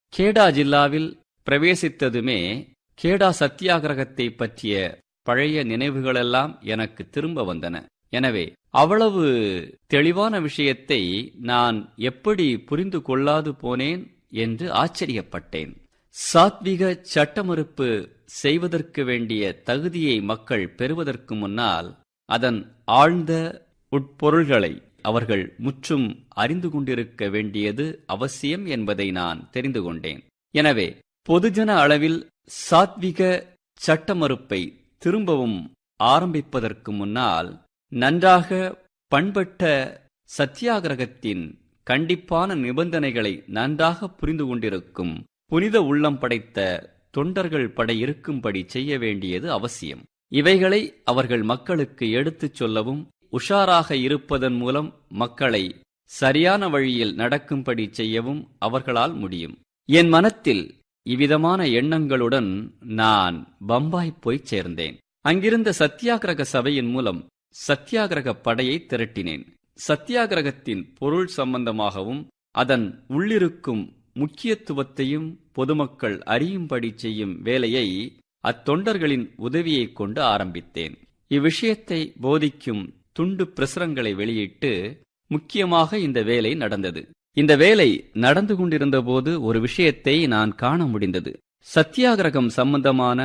கேடா ஜில்லாவில் பிரவேசித்ததுமே கேடா சத்தியாகிரகத்தை பற்றிய பழைய நினைவுகளெல்லாம் எனக்கு திரும்ப வந்தன எனவே அவ்வளவு தெளிவான விஷயத்தை நான் எப்படி புரிந்து கொள்ளாது போனேன் என்று ஆச்சரியப்பட்டேன் சாத்விக சட்டமறுப்பு செய்வதற்கு வேண்டிய தகுதியை மக்கள் பெறுவதற்கு முன்னால் அதன் ஆழ்ந்த உட்பொருள்களை அவர்கள் முற்றும் அறிந்து கொண்டிருக்க வேண்டியது அவசியம் என்பதை நான் தெரிந்து கொண்டேன் எனவே பொதுஜன அளவில் சாத்விக சட்டமறுப்பை திரும்பவும் ஆரம்பிப்பதற்கு முன்னால் நன்றாக பண்பட்ட சத்தியாகிரகத்தின் கண்டிப்பான நிபந்தனைகளை நன்றாக புரிந்து கொண்டிருக்கும் புனித உள்ளம் படைத்த தொண்டர்கள் படை இருக்கும்படி செய்ய வேண்டியது அவசியம் இவைகளை அவர்கள் மக்களுக்கு எடுத்துச் சொல்லவும் உஷாராக இருப்பதன் மூலம் மக்களை சரியான வழியில் நடக்கும்படி செய்யவும் அவர்களால் முடியும் என் மனத்தில் இவ்விதமான எண்ணங்களுடன் நான் பம்பாய் போய்ச் சேர்ந்தேன் அங்கிருந்த சத்தியாகிரக சபையின் மூலம் சத்தியாகிரக படையை திரட்டினேன் சத்தியாகிரகத்தின் பொருள் சம்பந்தமாகவும் அதன் உள்ளிருக்கும் முக்கியத்துவத்தையும் பொதுமக்கள் அறியும்படி செய்யும் வேலையை அத்தொண்டர்களின் உதவியைக் கொண்டு ஆரம்பித்தேன் இவ்விஷயத்தை போதிக்கும் துண்டு பிரசுரங்களை வெளியிட்டு முக்கியமாக இந்த வேலை நடந்தது இந்த வேலை நடந்து கொண்டிருந்தபோது ஒரு விஷயத்தை நான் காண முடிந்தது சத்தியாகிரகம் சம்பந்தமான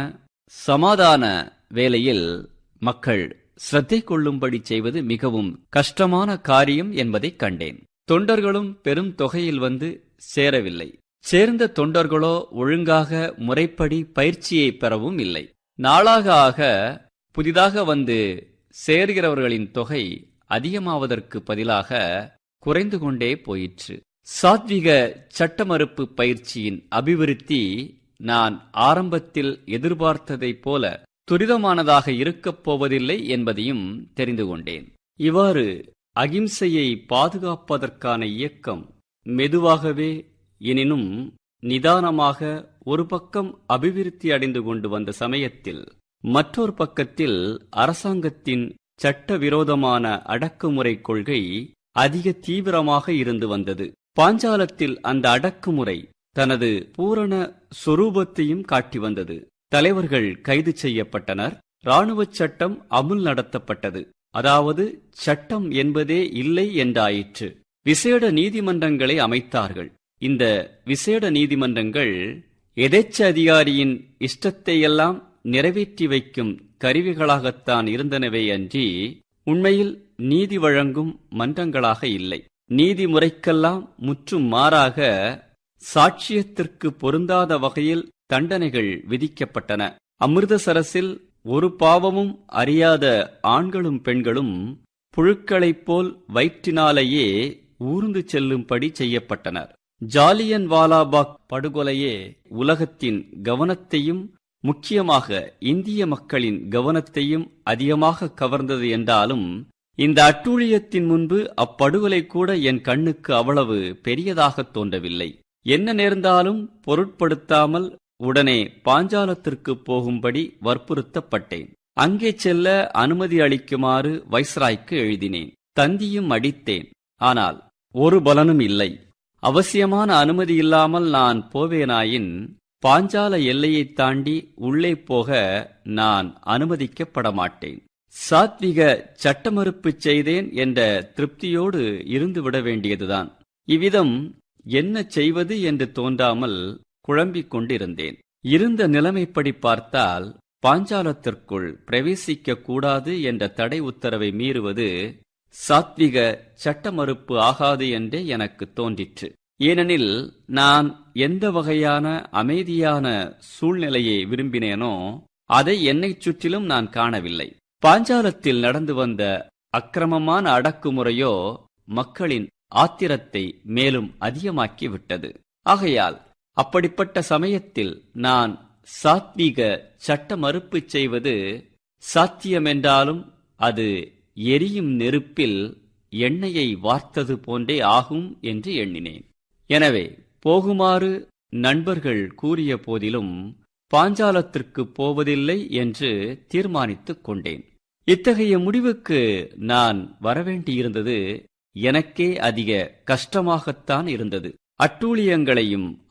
சமாதான வேலையில் மக்கள் சிரத்தை கொள்ளும்படி செய்வது மிகவும் கஷ்டமான காரியம் என்பதைக் கண்டேன் தொண்டர்களும் பெரும் தொகையில் வந்து சேரவில்லை சேர்ந்த தொண்டர்களோ ஒழுங்காக முறைப்படி பயிற்சியை பெறவும் இல்லை நாளாக ஆக புதிதாக வந்து சேர்கிறவர்களின் தொகை அதிகமாவதற்கு பதிலாக குறைந்து கொண்டே போயிற்று சாத்விக சட்டமறுப்பு பயிற்சியின் அபிவிருத்தி நான் ஆரம்பத்தில் எதிர்பார்த்ததைப் போல துரிதமானதாக இருக்கப் போவதில்லை என்பதையும் தெரிந்து கொண்டேன் இவ்வாறு அகிம்சையை பாதுகாப்பதற்கான இயக்கம் மெதுவாகவே எனினும் நிதானமாக ஒரு பக்கம் அபிவிருத்தி அடைந்து கொண்டு வந்த சமயத்தில் மற்றொரு பக்கத்தில் அரசாங்கத்தின் சட்டவிரோதமான அடக்குமுறை கொள்கை அதிக தீவிரமாக இருந்து வந்தது பாஞ்சாலத்தில் அந்த அடக்குமுறை தனது பூரண சொரூபத்தையும் காட்டி வந்தது தலைவர்கள் கைது செய்யப்பட்டனர் இராணுவச் சட்டம் அமுல் நடத்தப்பட்டது அதாவது சட்டம் என்பதே இல்லை என்றாயிற்று விசேட நீதிமன்றங்களை அமைத்தார்கள் இந்த விசேட நீதிமன்றங்கள் எதேச்ச அதிகாரியின் இஷ்டத்தையெல்லாம் நிறைவேற்றி வைக்கும் கருவிகளாகத்தான் இருந்தனவே அன்றி உண்மையில் நீதி வழங்கும் மன்றங்களாக இல்லை நீதிமுறைக்கெல்லாம் முற்றும் மாறாக சாட்சியத்திற்கு பொருந்தாத வகையில் தண்டனைகள் விதிக்கப்பட்டன அமிர்தசரஸில் ஒரு பாவமும் அறியாத ஆண்களும் பெண்களும் புழுக்களைப் போல் வயிற்றினாலேயே ஊர்ந்து செல்லும்படி செய்யப்பட்டனர் ஜாலியன் வாலாபாக் படுகொலையே உலகத்தின் கவனத்தையும் முக்கியமாக இந்திய மக்களின் கவனத்தையும் அதிகமாக கவர்ந்தது என்றாலும் இந்த அட்டூழியத்தின் முன்பு அப்படுகொலை கூட என் கண்ணுக்கு அவ்வளவு பெரியதாக தோன்றவில்லை என்ன நேர்ந்தாலும் பொருட்படுத்தாமல் உடனே பாஞ்சாலத்திற்கு போகும்படி வற்புறுத்தப்பட்டேன் அங்கே செல்ல அனுமதி அளிக்குமாறு வைஸ்ராய்க்கு எழுதினேன் தந்தியும் அடித்தேன் ஆனால் ஒரு பலனும் இல்லை அவசியமான அனுமதி இல்லாமல் நான் போவேனாயின் பாஞ்சால எல்லையைத் தாண்டி உள்ளே போக நான் அனுமதிக்கப்பட மாட்டேன் சாத்விக சட்டமறுப்பு செய்தேன் என்ற திருப்தியோடு இருந்துவிட வேண்டியதுதான் இவ்விதம் என்ன செய்வது என்று தோன்றாமல் குழம்பிக் கொண்டிருந்தேன் இருந்த நிலைமைப்படி பார்த்தால் பாஞ்சாலத்திற்குள் பிரவேசிக்க கூடாது என்ற தடை உத்தரவை மீறுவது சாத்விக சட்டமறுப்பு ஆகாது என்றே எனக்கு தோன்றிற்று ஏனெனில் நான் எந்த வகையான அமைதியான சூழ்நிலையை விரும்பினேனோ அதை என்னைச் சுற்றிலும் நான் காணவில்லை பாஞ்சாலத்தில் நடந்து வந்த அக்கிரமமான அடக்குமுறையோ மக்களின் ஆத்திரத்தை மேலும் அதிகமாக்கி விட்டது ஆகையால் அப்படிப்பட்ட சமயத்தில் நான் சாத்வீக சட்ட மறுப்பு செய்வது சாத்தியமென்றாலும் அது எரியும் நெருப்பில் எண்ணெயை வார்த்தது போன்றே ஆகும் என்று எண்ணினேன் எனவே போகுமாறு நண்பர்கள் கூறிய போதிலும் பாஞ்சாலத்திற்கு போவதில்லை என்று தீர்மானித்துக் கொண்டேன் இத்தகைய முடிவுக்கு நான் வரவேண்டியிருந்தது எனக்கே அதிக கஷ்டமாகத்தான் இருந்தது அட்டூழியங்களையும்